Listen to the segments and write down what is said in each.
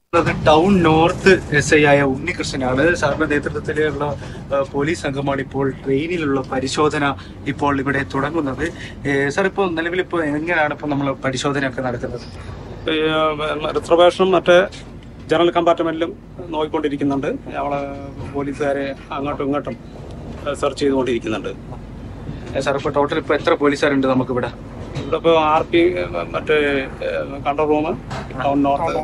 അത് town north S I ആയ ഉണ്ണികൃഷ്ണനാണ് സാറിന്റെ നേതൃത്വത്തിലുള്ള ആ, പോലീസ് സംഘമാണ് ഇപ്പോൾ ട്രെയിനിലുള്ള പരിശോധന ഇപ്പോൾ ഇവിടെ തുടങ്ങുന്നത് ഏ, സാർ ഇപ്പോൾ നിലവിൽ ഇപ്പോൾ എങ്ങനെയാണ് ഇപ്പോൾ നമ്മൾ പരിശോധനയൊക്കെ നടത്തുന്നത് ഈ, ഏഹ്, റിസർവേഷനും മറ്റേ ജനറൽ കമ്പാർട്ട്മെന്റിലും നോക്കിക്കൊണ്ടിരിക്കുന്നുണ്ട് ഞങ്ങളെ പോലീസുകാരെ അങ്ങോട്ടും ഇങ്ങോട്ടും ഏഹ്, സെർച്ച് ചെയ്തുകൊണ്ടിരിക്കുന്നുണ്ട് ഏ, സാർ ഇപ്പോൾ ടോട്ടൽ ഇപ്പോൾ എത്ര പോലീസുകാരുണ്ട് നമുക്കിവിടെ ഇവിടെ ഇപ്പോൾ ആർ പി മറ്റേ ഏഹ്, control room town north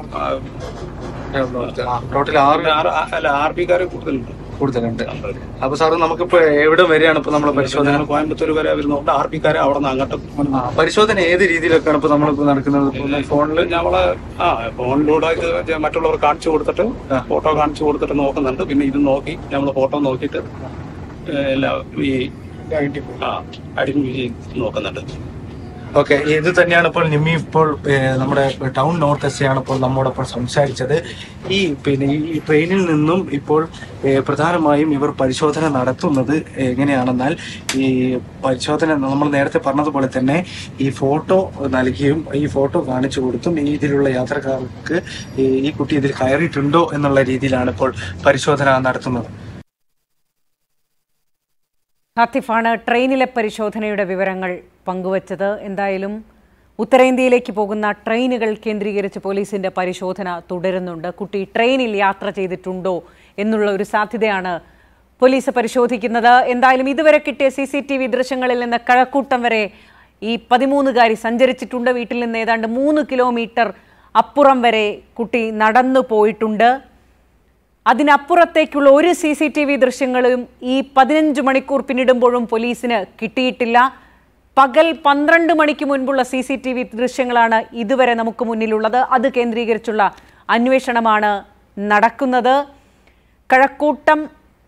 total ആറ് ആറ് അല്ല ആർ പിക്കാർ കൂടുതലുണ്ട് കൂടുതലുണ്ട് അപ്പൊ സാറ് നമുക്കിപ്പോ എവിടെ വരെയാണ് ഇപ്പൊ നമ്മളെ പരിശോധന ഞങ്ങൾ കോയമ്പത്തൂർ വരെ വരുന്നുണ്ട് ആർ പിക്കാരെ അവിടെ നിന്ന് അങ്ങോട്ടും ആ, പരിശോധന ഏത് രീതിയിലൊക്കെയാണ് ഇപ്പൊ നമ്മളിപ്പോ നടക്കുന്നത് ഇപ്പൊ ഫോണില് ഞങ്ങള് ആ ഫോണിലൂടെ ഇത് മറ്റുള്ളവർ കാണിച്ചു കൊടുത്തിട്ട് ഫോട്ടോ കാണിച്ചു കൊടുത്തിട്ട് നോക്കുന്നുണ്ട് പിന്നെ ഇത് നോക്കി നമ്മൾ ഫോട്ടോ നോക്കിയിട്ട് ഏഹ്, എല്ലാം ഈ ആ ഐഡന്റിഫൈ ചെയ്ത് നോക്കുന്നുണ്ട് ഓക്കെ ഇത് തന്നെയാണ് ഇപ്പോൾ നിമ്മി ഇപ്പോൾ ഏ, നമ്മുടെ ടൗൺ നോർത്ത് എസ് ആണ് ഇപ്പോൾ നമ്മോടൊപ്പം സംസാരിച്ചത് ഈ പിന്നെ ഈ ട്രെയിനിൽ നിന്നും ഇപ്പോൾ ഏ, പ്രധാനമായും ഇവർ പരിശോധന നടത്തുന്നത് എങ്ങനെയാണെന്നാൽ ഈ പരിശോധന നമ്മൾ നേരത്തെ പറഞ്ഞതുപോലെ തന്നെ ഈ ഫോട്ടോ നൽകിയും ഈ ഫോട്ടോ കാണിച്ചു കൊടുത്തും ഈ ഇതിലുള്ള യാത്രക്കാർക്ക് ഈ ഈ കുട്ടി ഇതിൽ കയറിയിട്ടുണ്ടോ എന്നുള്ള രീതിയിലാണ് ഇപ്പോൾ പരിശോധന നടത്തുന്നത് ഹാത്തിഫാണ് ട്രെയിനിലെ പരിശോധനയുടെ വിവരങ്ങൾ പങ്കുവച്ചത് എന്തായാലും ഉത്തരേന്ത്യയിലേക്ക് പോകുന്ന ട്രെയിനുകൾ കേന്ദ്രീകരിച്ച് പോലീസിന്റെ പരിശോധന തുടരുന്നുണ്ട് കുട്ടി ട്രെയിനിൽ യാത്ര ചെയ്തിട്ടുണ്ടോ എന്നുള്ള ഒരു സാധ്യതയാണ് പോലീസ് പരിശോധിക്കുന്നത് എന്തായാലും ഇതുവരെ കിട്ടിയ സി സി ടി വി ദൃശ്യങ്ങളിൽ നിന്ന് കഴക്കൂട്ടം വരെ ഈ പതിമൂന്നുകാരി സഞ്ചരിച്ചിട്ടുണ്ട് വീട്ടിൽ നിന്ന് ഏതാണ്ട് മൂന്ന് കിലോമീറ്റർ അപ്പുറം വരെ കുട്ടി നടന്നു പോയിട്ടുണ്ട് അതിനപ്പുറത്തേക്കുള്ള ഒരു സി സി ടി വി ദൃശ്യങ്ങളും ഈ പതിനഞ്ച് മണിക്കൂർ പിന്നിടുമ്പോഴും പോലീസിന് കിട്ടിയിട്ടില്ല പകൽ പന്ത്രണ്ട് മണിക്ക് മുൻപുള്ള സി സി ടി വി ദൃശ്യങ്ങളാണ് ഇതുവരെ നമുക്ക് മുന്നിലുള്ളത് അത് കേന്ദ്രീകരിച്ചുള്ള അന്വേഷണമാണ് നടക്കുന്നത് കഴക്കൂട്ടം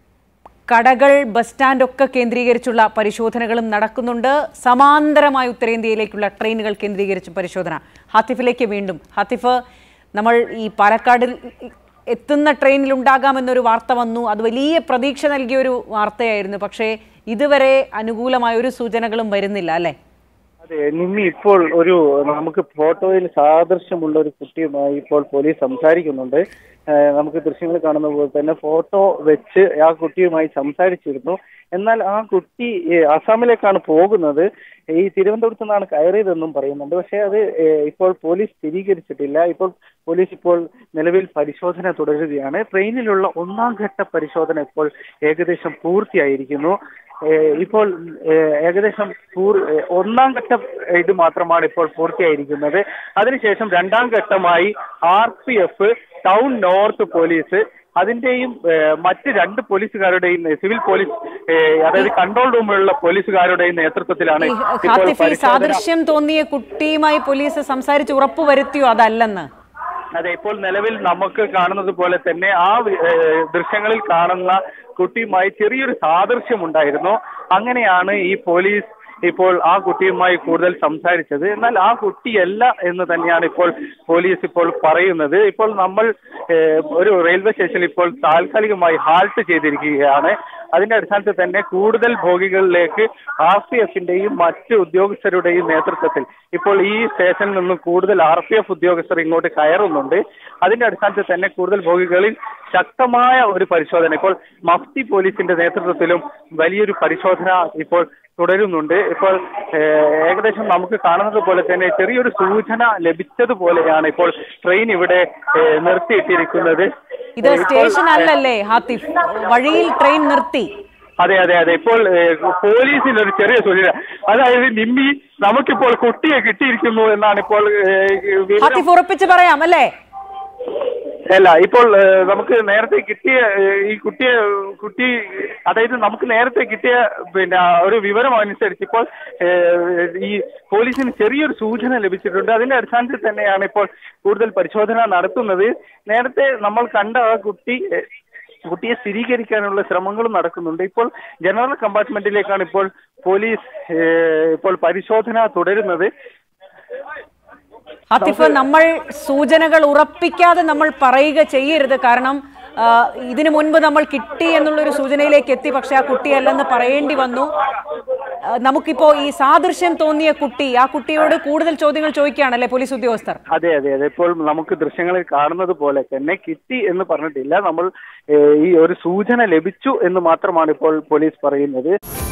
കടകൾ ബസ് സ്റ്റാൻഡ് ഒക്കെ കേന്ദ്രീകരിച്ചുള്ള പരിശോധനകളും നടക്കുന്നുണ്ട് സമാന്തരമായി ഉത്തരേന്ത്യയിലേക്കുള്ള ട്രെയിനുകൾ കേന്ദ്രീകരിച്ചും പരിശോധന ഹാത്തിഫിലേക്ക് വീണ്ടും ഹാത്തിഫ് നമ്മൾ ഈ പാലക്കാടിൽ എത്തുന്ന ട്രെയിനിൽ ഉണ്ടാകാമെന്നൊരു വാർത്ത വന്നു അത് വലിയ പ്രതീക്ഷ നൽകിയ ഒരു വാർത്തയായിരുന്നു പക്ഷേ ഇതുവരെ അനുകൂലമായ ഒരു സൂചനകളും വരുന്നില്ല അല്ലേ അതെ നിമ്മി ഇപ്പോൾ ഒരു നമുക്ക് ഫോട്ടോയിൽ സാദൃശ്യമുള്ള ഒരു കുട്ടിയുമായി ഇപ്പോൾ പോലീസ് സംസാരിക്കുന്നുണ്ട് ഏഹ് നമുക്ക് ദൃശ്യങ്ങൾ കാണുന്ന പോലെ തന്നെ ഫോട്ടോ വെച്ച് ആ കുട്ടിയുമായി സംസാരിച്ചിരുന്നു എന്നാൽ ആ കുട്ടി ഏഹ് അസാമിലേക്കാണ് പോകുന്നത് ഈ തിരുവനന്തപുരത്ത് നിന്നാണ് കയറിയതെന്നും പറയുന്നുണ്ട് പക്ഷേ അത് ഏഹ് ഇപ്പോൾ പോലീസ് സ്ഥിരീകരിച്ചിട്ടില്ല ഇപ്പോൾ പോലീസ് ഇപ്പോൾ നിലവിൽ പരിശോധന തുടരുകയാണ് ട്രെയിനിലുള്ള ഒന്നാം ഘട്ട പരിശോധന ഇപ്പോൾ ഏകദേശം പൂർത്തിയായിരിക്കുന്നു ഏഹ് ഇപ്പോൾ ഏഹ് ഏകദേശം പൂർ ഏഹ് ഒന്നാം ഘട്ടം ഇത് മാത്രമാണ് ഇപ്പോൾ പൂർത്തിയായിരിക്കുന്നത് അതിനുശേഷം രണ്ടാം ഘട്ടമായി R P F town north police അതിന്റെയും ഏഹ് മറ്റ് രണ്ട് പോലീസുകാരുടെയും സിവിൽ പോലീസ് ഏഹ് അതായത് കൺട്രോൾ റൂമിലുള്ള പോലീസുകാരുടെയും നേതൃത്വത്തിലാണ് ഈ ഇപ്പോൾ ഹാത്തിഫ് ഈ പരിശോധന സാദൃശ്യം തോന്നിയ കുട്ടിയുമായി പോലീസ് സംസാരിച്ച് ഉറപ്പുവരുത്തിയോ അതല്ലെന്ന് അതെ ഇപ്പോൾ നിലവിൽ നമുക്ക് കാണുന്നത് പോലെ തന്നെ ആ വി- ഏഹ് ദൃശ്യങ്ങളിൽ കാണുന്ന കുട്ടിയുമായി ചെറിയൊരു സാദൃശ്യം ഉണ്ടായിരുന്നു അങ്ങനെയാണ് ഈ പോലീസ് ഇപ്പോൾ ആ കുട്ടിയുമായി കൂടുതൽ സംസാരിച്ചത് എന്നാൽ ആ കുട്ടിയല്ല എന്ന് തന്നെയാണ് ഇപ്പോൾ പോലീസ് ഇപ്പോൾ പറയുന്നത് ഇപ്പോൾ നമ്മൾ ഏഹ്, ഒരു റെയിൽവേ സ്റ്റേഷനിൽ ഇപ്പോൾ താൽക്കാലികമായി ഹാൾട്ട് ചെയ്തിരിക്കുകയാണ് അതിന്റെ അടിസ്ഥാനത്തിൽ തന്നെ കൂടുതൽ ബോഗികളിലേക്ക് ആർ പി എഫിന്റെയും മറ്റ് ഉദ്യോഗസ്ഥരുടെയും നേതൃത്വത്തിൽ ഇപ്പോൾ ഈ സ്റ്റേഷനിൽ നിന്നും കൂടുതൽ ആർ പി എഫ് ഉദ്യോഗസ്ഥർ ഇങ്ങോട്ട് കയറുന്നുണ്ട് അതിന്റെ അടിസ്ഥാനത്തിൽ തന്നെ കൂടുതൽ ബോഗികളിൽ ശക്തമായ ഒരു പരിശോധന ഇപ്പോൾ മഫ്തി പോലീസിന്റെ നേതൃത്വത്തിലും വലിയൊരു പരിശോധന ഇപ്പോൾ തുടരുന്നുണ്ട് ഇപ്പോൾ ഏഹ്, ഏകദേശം നമുക്ക് കാണുന്നത് പോലെ തന്നെ ചെറിയൊരു സൂചന ലഭിച്ചതുപോലെയാണ് ഇപ്പോൾ ട്രെയിൻ ഇവിടെ ഏഹ്, നിർത്തിയിട്ടിരിക്കുന്നത് ഇത് ഇപ്പോൾ, സ്റ്റേഷൻ ഏഹ്, അല്ലല്ലേ ഹാത്തിഫ് വഴിയിൽ ട്രെയിൻ നിർത്തി അതെ അതെ അതെ ഇപ്പോൾ ഏഹ്, പോലീസിന് ഒരു ചെറിയ സൂചന അതായത് നിമ്മി നമുക്കിപ്പോൾ കുട്ടിയെ കിട്ടിയിരിക്കുന്നു എന്നാണ് ഇപ്പോൾ ഏഹ്, വിവരം ഹാത്തിഫ് ഉറപ്പിച്ച് പറയാം അല്ലേ അല്ല ഇപ്പോൾ ഏഹ്, നമുക്ക് നേരത്തെ കിട്ടിയ ഏഹ്, ഈ കുട്ടിയെ കുട്ടി അതായത് നമുക്ക് നേരത്തെ കിട്ടിയ പിന്നെ ഒരു വിവരം അനുസരിച്ച് ഇപ്പോൾ ഏഹ്, ഈ പോലീസിന് ചെറിയൊരു സൂചന ലഭിച്ചിട്ടുണ്ട് അതിന്റെ അടിസ്ഥാനത്തിൽ തന്നെയാണ് ഇപ്പോൾ കൂടുതൽ പരിശോധന നടത്തുന്നത് നേരത്തെ നമ്മൾ കണ്ട ആ കുട്ടി ഏഹ്, കുട്ടിയെ സ്ഥിരീകരിക്കാനുള്ള ശ്രമങ്ങളും നടക്കുന്നുണ്ട് ഇപ്പോൾ ജനറൽ കമ്പാർട്ട്മെന്റിലേക്കാണ് ഇപ്പോൾ പോലീസ് ഏഹ്, ഇപ്പോൾ പരിശോധന തുടരുന്നത് ഹാത്തിഫ് നമ്മൾ സൂചനകൾ ഉറപ്പിക്കാതെ നമ്മൾ പറയുക ചെയ്യരുത് കാരണം ആ, ഇതിനു മുൻപ് നമ്മൾ കിട്ടി എന്നുള്ളൊരു സൂചനയിലേക്ക് എത്തി പക്ഷെ ആ കുട്ടിയല്ലെന്ന് പറയേണ്ടി വന്നു ഏഹ്, നമുക്കിപ്പോ ഈ സാദൃശ്യം തോന്നിയ കുട്ടി ആ കുട്ടിയോട് കൂടുതൽ ചോദ്യങ്ങൾ ചോദിക്കുകയാണല്ലേ പോലീസ് ഉദ്യോഗസ്ഥർ അതെ അതെ അതെ ഇപ്പോൾ നമുക്ക് ദൃശ്യങ്ങളിൽ കാണുന്നത് പോലെ തന്നെ കിട്ടി എന്ന് പറഞ്ഞിട്ടില്ല നമ്മൾ ഏഹ്, ഈ ഒരു സൂചന ലഭിച്ചു എന്ന് മാത്രമാണ് ഇപ്പോൾ പോലീസ് പറയുന്നത്